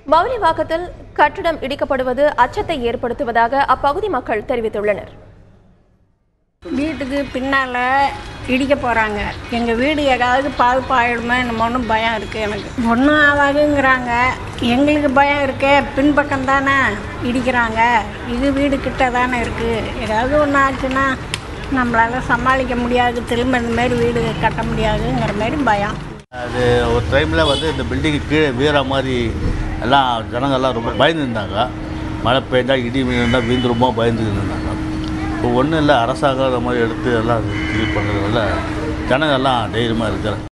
மௌலிவாக்கத்தில் கட்டடம் இடிக்கப்படுவது அச்சத்தை ஏற்படுத்துவதாக அப்பகுதி மக்கள் தெரிவித்துள்ளனர் வீட்டுக்கு பின்னால் இடிக்க போகிறாங்க எங்கள் வீடு ஏதாவது பாதுகாப்பு ஆகிடுமே என்னமோன்னு பயம் இருக்குது எனக்கு ஒன்றும் ஆகாதுங்கிறாங்க எங்களுக்கு பயம் இருக்கே பின்பக்கம் தானே இடிக்கிறாங்க இது வீடு கிட்ட தானே இருக்குது ஏதாவது ஒன்று ஆச்சுன்னா நம்மளால் சமாளிக்க முடியாது திரும்ப இந்த மாதிரி வீடு கட்ட முடியாதுங்கிற மாதிரி பயம் அது ஒரு டைமில் வந்து இந்த பில்டிங்கு கீழே வீற மாதிரி எல்லாம் ஜனங்கள்லாம் ரொம்ப பயந்து இருந்தாங்க மழை பெய்ஞ்சா இடி விழுந்தா வீந்துருமோ பயந்து இருந்தாங்க இப்போ ஒன்றும் இல்லை அரசாங்கம் அந்த மாதிரி எடுத்து எல்லாம் இது பண்ணுறதுனால ஜனங்கள்லாம் தைரியமாக இருக்கிறாங்க